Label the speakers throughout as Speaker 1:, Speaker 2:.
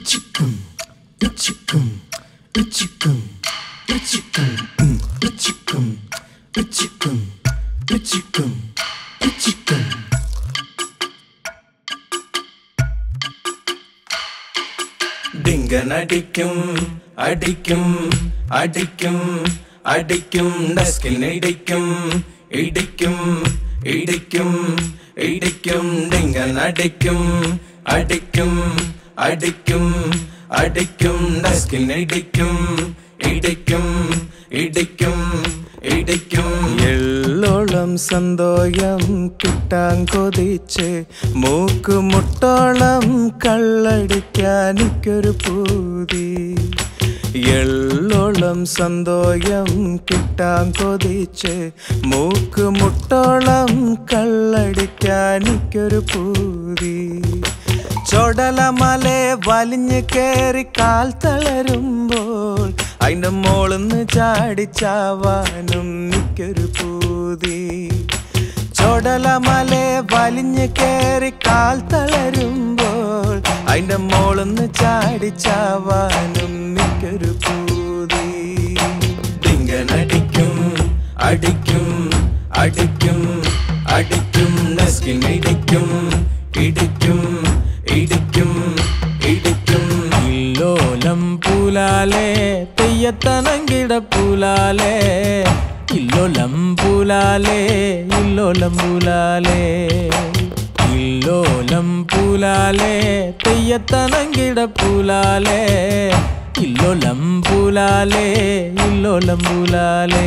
Speaker 1: Ichikum, ichikum, ichikum, ichikum, mm, ichikum, ichikum, ichikum, ichikum.
Speaker 2: ഡിങ്കനടിക്കും അടിക്കും അടിക്കും അടിക്കും ഡസ്കിൽ ഇടിക്കും ഇടിക്കും ഇടിക്കും ഇടിക്കും ഡിങ്കനടിക്കും അടിക്കും അടിക്കും അടിക്കും ഡസ്കിൽ ഇടിക്കും ഇടിക്കും ഇടിക്കും ഇടിക്കും
Speaker 3: എള്ളോളം സന്തോഷം കിട്ടാൻ കൊതിച്ച് മൂക്കുമുട്ടോളം കള്ളടിക്കാനിക്കൊരു പൂതി എള്ളോളം സന്തോഷം കിട്ടാൻ കൊതിച്ച് മൂക്കുമുട്ടോളം കള്ളടിക്കാനിക്കൊരു പൂതി ചൊടലമലെ വലിഞ്ഞ് കേറി കാൽ തളരുമ്പോൾ അതിന്റെ മോളിന്ന് ചാടിച്ചാവാനും മിക്കൊരു പൂതി ചൊടലമലെ വലിഞ്ഞ് കേറി കാൽ തളരുമ്പോൾ അതിന്റെ മോളിന്ന് ചാടിച്ചാവാനും മിക്കൊരു പൂതി
Speaker 2: ഡിങ്കനടിക്കും അടിക്കും അടിക്കും അടിക്കും ഡസ്കിൻ ഇടിക്കും ഇടിക്കും ഇടിക്കും ഇടിക്കും
Speaker 3: ഇല്ലോലം പൂലാലേ തെയ്യത്തനങ്കിട പൂലാലേ ഇല്ലോലം പൂലാലേ ഇല്ലോലം പൂലാലേ ഇല്ലോലം പൂലാലേ തെയ്യത്തനങ്കിട പൂലാലേ ഇല്ലോലം പൂലാലേ ഇല്ലോലം പൂലാലേ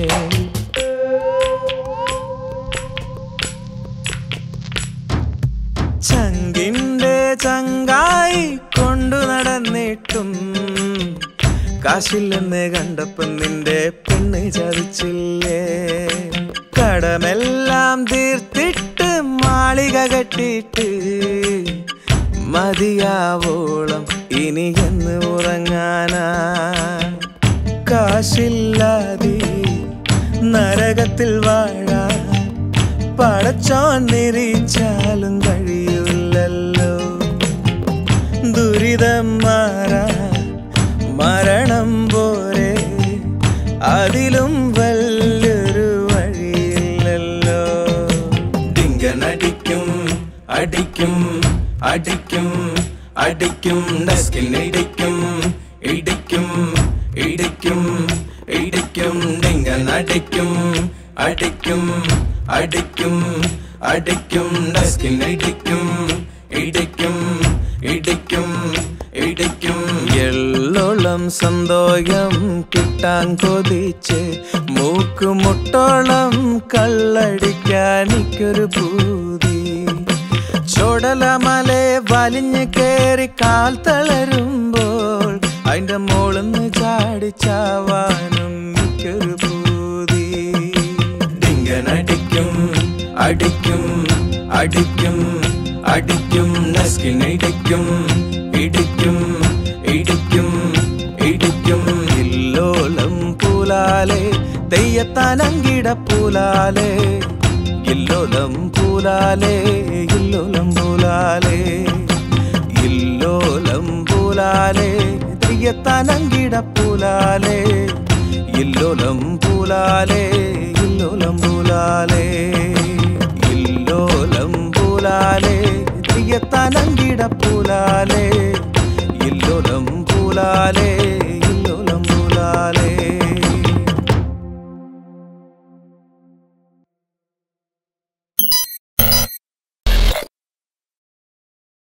Speaker 3: ചങ്കിന്റെ ചങ്കായി കൊണ്ടു നടന്നിട്ടും കാശില്ലെന്ന് കണ്ടപ്പം നിന്റെ പെണ്ണ് ചതിച്ചില്ലേ കടമെല്ലാം തീർത്തിട്ട് മാളിക കെട്ടിട്ട് മതിയാവോളം ഇനി എന്ന് ഉറങ്ങാനാ കാശില്ലാതെ നരകത്തിൽ വാഴാൻ പടച്ചോൻ നിരീച്ചാലും കഴിയില്ലല്ലോ ദുരിതം മാറാ മരണം പോരെ അതിലും വലിയൊരു വഴിയില്ലല്ലോ
Speaker 2: ഡിങ്കനടിക്കും അടിക്കും അടിക്കും അടിക്കും ഡസ്കിൽ ഇടിക്കും ഇടിക്കും ഇടിക്കും ഇടിക്കും ഡിങ്കനടിക്കും അടിക്കും അടിക്കും അടിക്കും ഡസ്കിൽ ഇടിക്കും ഇടിക്കും ഇടിക്കും ഇടിക്കും
Speaker 3: എള്ളോളം സന്തോഷം കിട്ടാൻ കൊതിച്ച് മൂക്കുമുട്ടോളം കള്ളടിക്കാനിക്കൊരു പൂതി ചുടലമലെ വലിഞ്ഞ് കേറി കാൽ തളരുമ്പോൾ അതിന്റെ മോളിന്ന് ചാടിച്ചാവാനും മിക്കൊരു പൂതി
Speaker 2: ഡിങ്കനടിക്കും അടിക്കും അടിക്കും അടിക്കും ഡസ്കിൻ ഇടിക്കും ഇടിക്കും ഇടിക്കും ഇടിക്കും
Speaker 3: ഇല്ലോലം പൂലാലെ തെയ്യത്താനങ്കിട പൂലാലെ ഇല്ലോലം പൂലാലെ ഇല്ലോലം പൂലാലെ ഇല്ലോലം പൂലാലെ തെയ്യത്താനങ്കിട പൂലാലെ ഇല്ലോലം പൂലാലെ ഇല്ലോലം പൂലാലെ ഇല്ലോലം പൂലാലെ തെയ്യത്താനങ്കിട പൂലാലെ